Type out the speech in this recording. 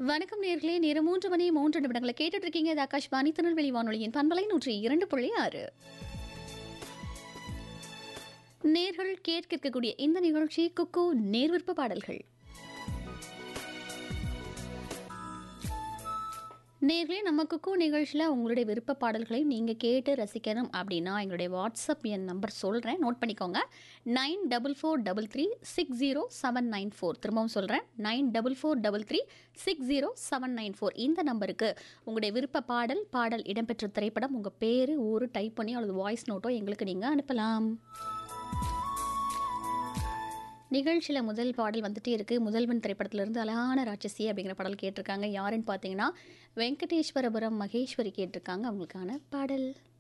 வணக்கம் நேர்களே நேரம் மூன்று மணி மூன்று நிமிடங்களை கேட்டுட்டு இருக்கீங்க இது ஆகாஷ்வாணி திருநெல்வேலி வானொலியின் பண்பலை நூற்றி இரண்டு புள்ளி ஆறு நேர்கள் கேட்க இருக்கக்கூடிய இந்த நிகழ்ச்சி குக்கு நேர்விற்ப பாடல்கள் நேர்களே நம்ம குக்கு நிகழ்ச்சியில் உங்களுடைய விருப்ப பாடல்களை நீங்கள் கேட்டு ரசிக்கணும் அப்படின்னா எங்களுடைய வாட்ஸ்அப் என் நம்பர் சொல்கிறேன் நோட் பண்ணிக்கோங்க nine double four double three six zero seven nine four திரும்பவும் சொல்கிறேன் nine double four double three six zero seven nine four இந்த நம்பருக்கு உங்களுடைய விருப்ப பாடல் பாடல் இடம்பெற்ற திரைப்படம் உங்கள் பேர் ஊர் டைப் பண்ணி அல்லது வாய்ஸ் நோட்டோ எங்களுக்கு நீங்கள் அனுப்பலாம் நிகழ்ச்சியில் முதல் பாடல் வந்துட்டே இருக்குது முதல்வன் திரைப்படத்திலிருந்து அழகான ராட்சசி அப்படிங்கிற பாடல் கேட்டிருக்காங்க யாருன்னு பார்த்தீங்கன்னா வெங்கடேஸ்வரபுரம் மகேஸ்வரி கேட்டிருக்காங்க அவங்களுக்கான பாடல்